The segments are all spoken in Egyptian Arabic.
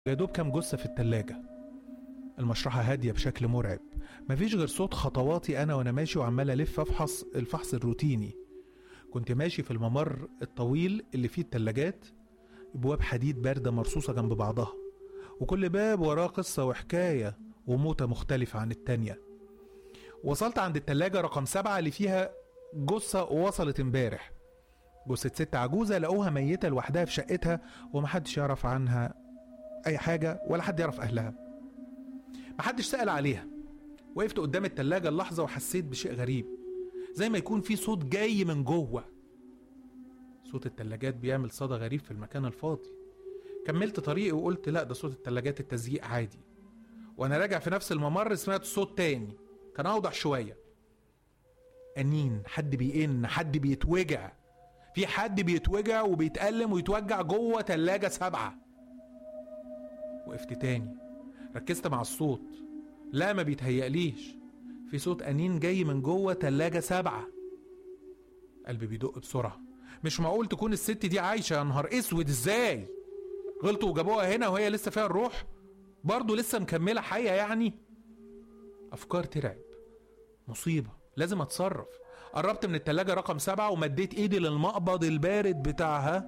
يا دوب كام جثة في التلاجة المشرحة هادية بشكل مرعب مفيش غير صوت خطواتي أنا وأنا ماشي وعمال ألف أفحص الفحص الروتيني كنت ماشي في الممر الطويل اللي فيه التلاجات أبواب حديد باردة مرصوصة جنب بعضها وكل باب وراه قصة وحكاية وموتة مختلفة عن التانية وصلت عند التلاجة رقم سبعة اللي فيها جثة وصلت امبارح جثة ست عجوزة لقوها ميتة لوحدها في شقتها ومحدش يعرف عنها أي حاجة ولا حد يعرف أهلها محدش سأل عليها وقفت قدام التلاجة اللحظة وحسيت بشيء غريب زي ما يكون في صوت جاي من جوه صوت التلاجات بيعمل صدى غريب في المكان الفاضي كملت طريقي وقلت لا ده صوت التلاجات التزييق عادي وانا راجع في نفس الممر سمعت صوت تاني كان اوضح شويه انين حد بيئن حد بيتوجع في حد بيتوجع وبيتألم ويتوجع جوه تلاجة سبعة وقفت تاني ركزت مع الصوت لا ما بيتهيأليش في صوت أنين جاي من جوه تلاجة سبعة قلبي بيدق بسرعة مش معقول تكون الست دي عايشة يا نهار اسود ازاي غلطوا وجابوها هنا وهي لسه فيها الروح برضه لسه مكملة حية يعني أفكار ترعب مصيبة لازم أتصرف قربت من التلاجة رقم سبعة ومديت إيدي للمقبض البارد بتاعها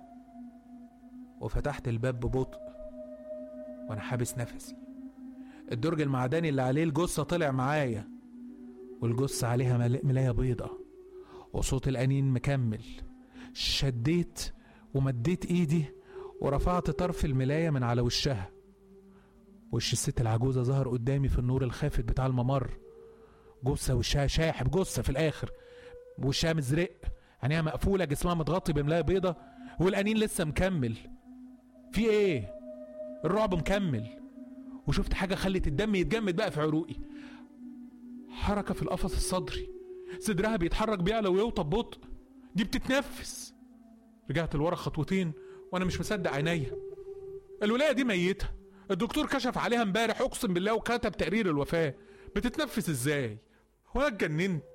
وفتحت الباب ببطء وأنا حابس نفسي الدرج المعدني اللي عليه الجثة طلع معايا والجثة عليها مل- ملاية بيضة وصوت الأنين مكمل شديت ومديت إيدي ورفعت طرف الملاية من على وشها وش الست العجوزة ظهر قدامي في النور الخافت بتاع الممر جثة وشها شاحب جثة في الآخر وشها مزرق عينيها مقفولة جسمها متغطي بملاية بيضة والأنين لسه مكمل في إيه؟ الرعب مكمل وشفت حاجة خلت الدم يتجمد بقى في عروقي حركة في القفص الصدري صدرها بيتحرك بيعلى ويوطى ببطء دي بتتنفس رجعت لورا خطوتين وانا مش مصدق عينيا الولاية دي ميتة الدكتور كشف عليها امبارح اقسم بالله وكتب تقرير الوفاة بتتنفس ازاي وانا اتجننت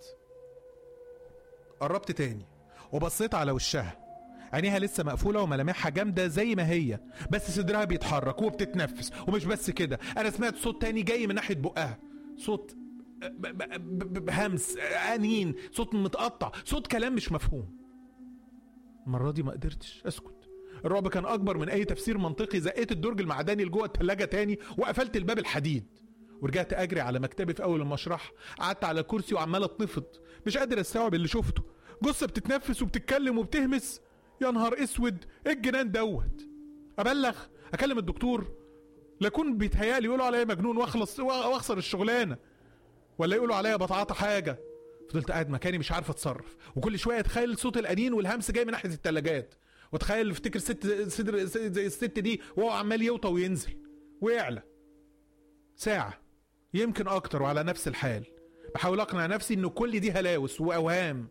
قربت تاني وبصيت على وشها عينيها لسه مقفولة وملامحها جامدة زي ما هي بس صدرها بيتحرك وبتتنفس ومش بس كده أنا سمعت صوت تاني جاي من ناحية بقها صوت ب- ب- ب- ب- همس أنين صوت متقطع صوت كلام مش مفهوم المرة دي ما قدرتش أسكت الرعب كان أكبر من أي تفسير منطقي زقيت الدرج المعدني لجوه التلاجة تاني وقفلت الباب الحديد ورجعت أجري على مكتبي في أول المشرحة قعدت على كرسي وعمال أتنفض مش قادر أستوعب اللي شفته جثة بتتنفس وبتتكلم وبتهمس يا نهار اسود ايه الجنان دوت ابلغ اكلم الدكتور لا يكون بيتهيألي يقولوا عليا مجنون واخلص واخسر الشغلانه ولا يقولوا عليا بتعاطى حاجه فضلت قاعد مكاني مش عارف اتصرف وكل شويه اتخيل صوت الانين والهمس جاي من ناحيه الثلاجات واتخيل افتكر ست صدر زي الست دي وهو عمال يوطى وينزل ويعلى ساعه يمكن اكتر وعلى نفس الحال بحاول اقنع نفسي ان كل دي هلاوس واوهام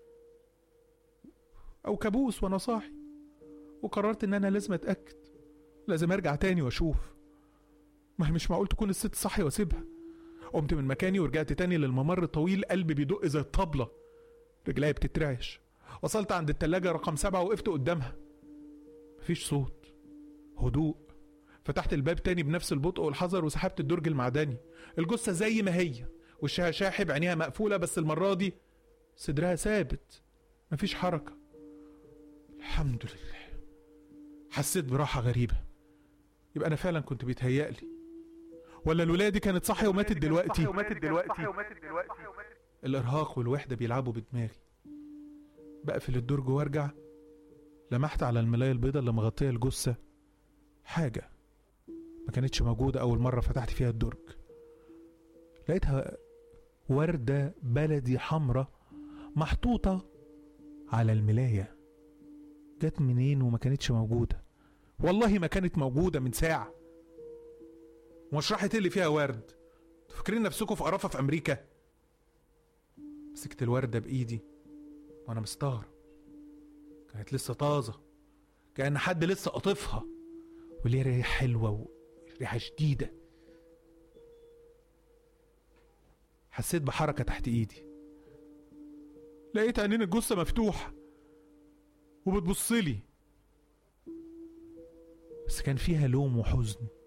او كابوس وانا صاحي وقررت ان انا لازم اتاكد لازم ارجع تاني واشوف ما هي مش معقول تكون الست صاحيه واسيبها قمت من مكاني ورجعت تاني للممر الطويل قلبي بيدق زي الطبلة رجليا بتترعش وصلت عند التلاجة رقم سبعة وقفت قدامها مفيش صوت هدوء فتحت الباب تاني بنفس البطء والحذر وسحبت الدرج المعدني الجثة زي ما هي وشها شاحب عينيها مقفولة بس المرة دي صدرها ثابت مفيش حركة الحمد لله حسيت براحة غريبة يبقى أنا فعلا كنت بيتهيألي ولا الولاية دي كانت صاحية وماتت دلوقتي وماتت دلوقتي الإرهاق والوحدة بيلعبوا بدماغي بقفل الدرج وارجع لمحت على الملاية البيضاء اللي مغطية الجثة حاجة ما كانتش موجودة أول مرة فتحت فيها الدرج لقيتها وردة بلدي حمراء محطوطة على الملاية جت منين وما كانتش موجودة والله ما كانت موجودة من ساعة ومشرحة اللي فيها ورد انتوا فاكرين نفسكم في قرافة في أمريكا مسكت الوردة بإيدي وأنا مستغرب كانت لسه طازة كأن حد لسه قاطفها وليه ريحة حلوة وريحة شديدة حسيت بحركة تحت إيدي لقيت عينين الجثة مفتوحة وبتبصلي بس كان فيها لوم وحزن